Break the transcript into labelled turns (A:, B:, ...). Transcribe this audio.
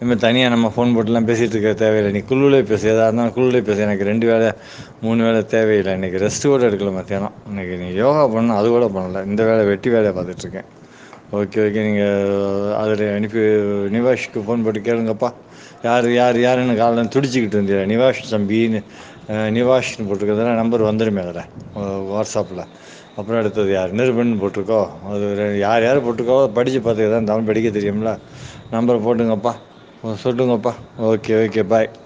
A: இதுமாரி தனியாக நம்ம ஃபோன் போட்டுலாம் பேசிகிட்டு இருக்க தேவையில்லை நீ குழுவிலே பேசு எதாக இருந்தாலும் குழுவிலே பேசு எனக்கு ரெண்டு வேலை மூணு வேலை தேவையில்லை இன்றைக்கி ரெஸ்ட்டு கூட எடுக்கலை மத்தியானம் இன்றைக்கி நீ யோகா பண்ணணும் அது கூட பண்ணலை இந்த வேலை வெட்டி வேலையை பார்த்துட்ருக்கேன் ஓகே ஓகே நீங்கள் அதில் அனுப்பி நிவாஷுக்கு ஃபோன் போட்டு கேளுங்கப்பா யார் யார் யாருன்னு காலைல துடிச்சிக்கிட்டு இருந்தீங்க நிவாஷ் தம்பின்னு அஹ், நிவாஷ்னு போட்டிருக்கிறதுல நம்பர் வந்துடுமே அதில் வாட்ஸ்அப்பில் அப்புறம் அடுத்தது யார் நிருபன் போட்டிருக்கோ அது ரெ- யார் யார் போட்டிருக்கோ படித்து பார்த்துக்க தான் தமிழ் படிக்க தெரியும்ல நம்பரை போட்டுங்கப்பா சொல்லுங்கப்பா ஓகே ஓகே பாய்